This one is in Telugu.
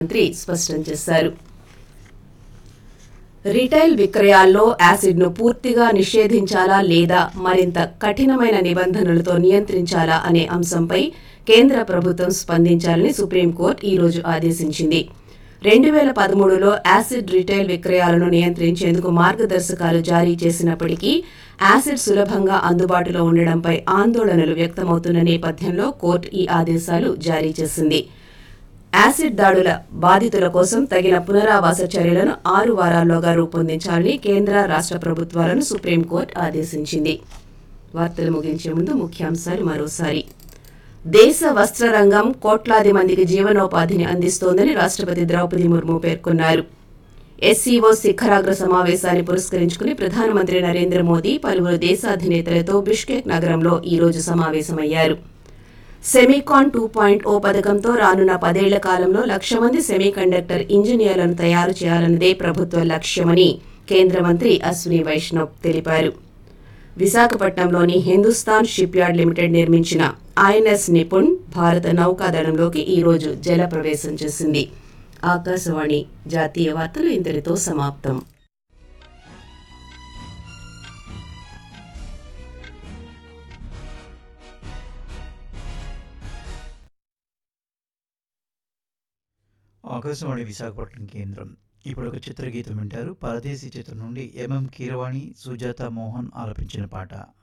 మంత్రి స్పష్టం చేశారు రిటైల్ విక్రయాల్లో యాసిడ్ను పూర్తిగా నిషేధించాలా లేదా మరింత కఠినమైన నిబంధనలతో నియంత్రించాలా అనే అంశంపై కేంద్ర ప్రభుత్వం స్పందించాలని సుప్రీంకోర్టు ఈ రోజు ఆదేశించింది రెండు వేల పదమూడులో యాసిడ్ రిటైల్ విక్రయాలను నియంత్రించేందుకు మార్గదర్శకాలు జారీ చేసినప్పటికీ యాసిడ్ సులభంగా అందుబాటులో ఉండడంపై ఆందోళనలు వ్యక్తమవుతున్న నేపథ్యంలో కోర్టు ఈ ఆదేశాలు జారీ చేసింది యాసిడ్ దాడుల బాధితుల కోసం తగిన పునరావాస చర్యలను ఆరు వారాల్లోగా రూపొందించాలని కేంద్ర రాష్ట్ర ప్రభుత్వాలను సుప్రీంకోర్టు ఆదేశించింది వార్తలు ముగించే ముందు ముఖ్యాంశాలు మరోసారి దేశ వస్త్ర రంగం కోట్లాది మందికి జీవనోపాధిని అందిస్తోందని రాష్ట్రపతి ద్రౌపది ముర్ము పేర్కొన్నారు ఎస్సీఓ శిఖరాగ్ర సమావేశాన్ని పురస్కరించుకుని ప్రధానమంత్రి నరేంద్ర మోదీ పలువురు దేశాధినేతలతో బిష్కెక్ నగరంలో ఈ రోజు సమావేశమయ్యారు సెమీకాన్ టూ పాయింట్ ఓ పథకంతో రానున్న పదేళ్ల కాలంలో లక్ష మంది సెమీకండక్టర్ ఇంజనీర్లను తయారు చేయాలన్నదే ప్రభుత్వ లక్ష్యమని కేంద్ర మంత్రి అశ్విని వైష్ణవ్ తెలిపారు విశాఖపట్నంలోని హిందుస్థాన్ షిప్ యార్డ్ లిమిటెడ్ నిర్మించిన ఐఎన్ఎస్ నిపుణ్ భారత నౌకాదళంలోకి ఈ రోజు జల ప్రవేశం చేసింది ఆకాశవాణి జాతీయ వార్తలు ఇంతటితో సమాప్తం ఆకాశవాణి విశాఖపట్నం కేంద్రం ఇప్పుడు ఒక చిత్రగీతం వింటారు పరదేశీ చిత్రం నుండి ఎంఎం కీరవాణి సుజాత మోహన్ ఆలపించిన పాట